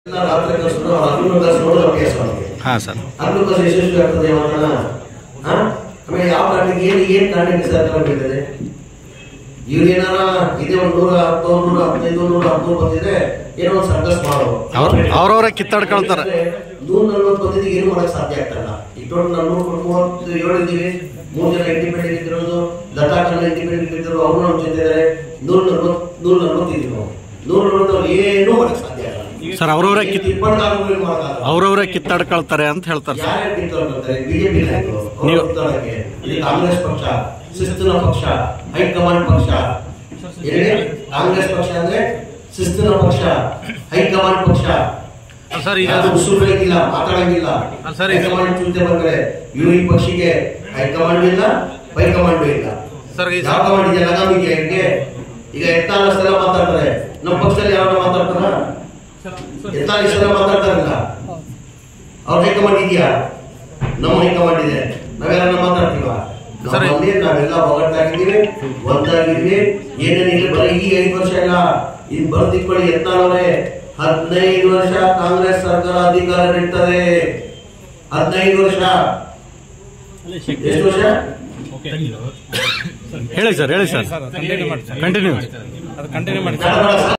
ರಾತ್ರಿ ಕಳಿಸಿದ್ರು ಹಗಲು ಕಳಿಸಿ ನೋಡೋದು ಅಭ್ಯಾಸ ಅವನಿಗೆ ಹಾಂ ಸರ್ ಹಗಲು ಕಳಿಸಿ ಯಶಸ್ವಿ ಆಗ್ತದೆ ಅವನ ಹಾ ಆಮೇಲೆ ಯಾವ ಕಾರಣಕ್ಕೆ ಏನು ಏನು ಕಾರಣಕ್ಕೆ ಸರ್ಕಾರ ಬೀಳ್ತದೆ ಇವ್ರೇನಾರ ಇದೇ ಒಂದು ನೂರ ಹತ್ತು ನೂರ ಹದಿನೈದು ನೂರ ಹದಿಮೂರು ಬಂದಿದ್ರೆ ಏನೋ ಒಂದು ಸರ್ಕಸ್ ಮಾಡೋ ಅವ್ರ ಅವ್ರವ್ರೇ ಕಿತ್ತಾಡ್ಕೊಳ್ತಾರೆ ನೂರ ನಲ್ವತ್ತು ಬಂದಿದ್ದು ಏನು ಮಾಡಕ್ ಸಾಧ್ಯ ಆಗ್ತಲ್ಲ ಇಟ್ಟೊಂದು ನಾವು ನೂರ ಮೂವತ್ತು ಏಳು ಇದ್ದೀವಿ ಮೂರು ಜನ ಇಂಡಿಪೆಂಡೆಂಟ್ ಇದ್ದಿರೋದು ಲತಾ ಕನ್ನ ಇಂಡಿಪೆಂಡೆಂಟ್ ಇದ್ದರು ಅವರು ನಮ್ಮ ಜೊತೆ ಇದ್ದಾರೆ ನೂರ ನಲ್ವತ್ತು ನೂರ ನಲ್ವತ್ತು ಇದ್ದೀವಿ ನಾವು ನೂರ ನಲ್ವತ್ತು ಅವ್ರು ಏನೂ ಮಾಡಕ್ ಸಾಧ್ಯ ಆಗಲ್ಲ ಸರ್ ಅವ್ರವ್ರೇ ಕಿತ್ ಇಪ್ಪತ್ತಾರು ಏನು ಮಾಡಕ್ಕಾಗಲ್ಲ ಅವ್ರವ್ರೇ ಕಿತ್ತಾಡ್ಕೊಳ್ತಾರೆ ಅಂತ ಹೇಳ್ತಾರೆ ಸರ್ ಯಾರ್ಯಾರು ಕಿತ್ತೊಳ್ಕೊಳ್ತಾರೆ ಬಿಜೆಪಿ ನಾಯಕರು ಅವ್ರು ನೀವು- ಕಿತ್ತೊಳಕ್ಕೆ. ಇದು ಕಾಂಗ್ರೆಸ್ ಪಕ್ಷ ಶಿಸ್ತಿನ ಪಕ್ಷ ಹೈಕಮಾಂಡ್ ಪಕ್ಷ ಹೇಳಿ ಕಾಂಗ್ರೆಸ್ ಪಕ್ಷ ಅಂದ್ರೆ ಶಿಸ್ತಿನ ಪಕ್ಷ ಹೈಕಮಾಂಡ್ ಪಕ್ಷ ಸರ್ ಈಗ ಯಾರು ಉಸುರು ಬೆಳಗಿಲ್ಲ ಮಾತಾಡಂಗಿಲ್ಲ ಅಲ್ಲ ಸರ್, ಈಗ- ಹೈಕಮಾಂಡ್ ಚಿಂತೆ ಬಂದ್ರೆ ಇವ್ರು ಈ ಪಕ್ಷಕ್ಕೆ ಹೈಕಮಾಂಡ್ ಇಲ್ಲ ಹೈಕಮಾಂಡ್ ಇಲ್ಲ ಸರ್, ಈ- ಯಾವ ಕಮಾಂಡ್ ಇದೆ ಲಗಾಮ್ ಇದೆಯಾ ಹಿಂಗೆ ಈಗ ಎತ್ತಾಲ ಸಲ ಮಾತಾಡ್ತಾರೆ ನಮ್ಮ ಪಕ್ಷದಲ್ಲಿ ಯಾರು ಮಾತಾಡ್ತಾರ ಎತ್ತಾಲ ಸಲ ಮಾತಾಡ್ತಾರಲ್ಲ ಅವ್ರ ಹೈಕಮಾಂಡ್ ಇದೆಯಾ ನಮ್ಮ ಹೈಕಮಾಂಡ್ ಇದೆ ನಾವೆಲ್ಲ ಮಾತಾಡ್ತೀವ ಸರ್, ಈ- ನಮ್ಮಲ್ಲಿ ನಾವೆಲ್ಲ ಒಗ್ಗಟ್ಟಾಗಿದ್ದೀವಿ ಒಂದಾಗಿದ್ದೀವಿ ಏನೇನಿಲ್ಲ ಬರೀ ಈ ಐದು ವರ್ಷ ಇಲ್ಲ ಇನ್ ಬರ್ದಿಟ್ಕೊಳ್ಳಿ ಎತ್ತಾಲವರೇ ಹದಿನೈದು ವರ್ಷ ಕಾಂಗ್ರೆಸ್ ಸರ್ಕಾರ ಅಧಿಕಾರ ನೀಡ್ತದೆ ಹದಿನೈದು ವರ್ಷ ಎಷ್ಟು ವರ್ಷ ಹೇಳಿ ಸರ್ ಹೇಳಿ ಸರ್ ಕಂಟಿನ್ಯೂ ಬೇಡ, ಬೇಡ,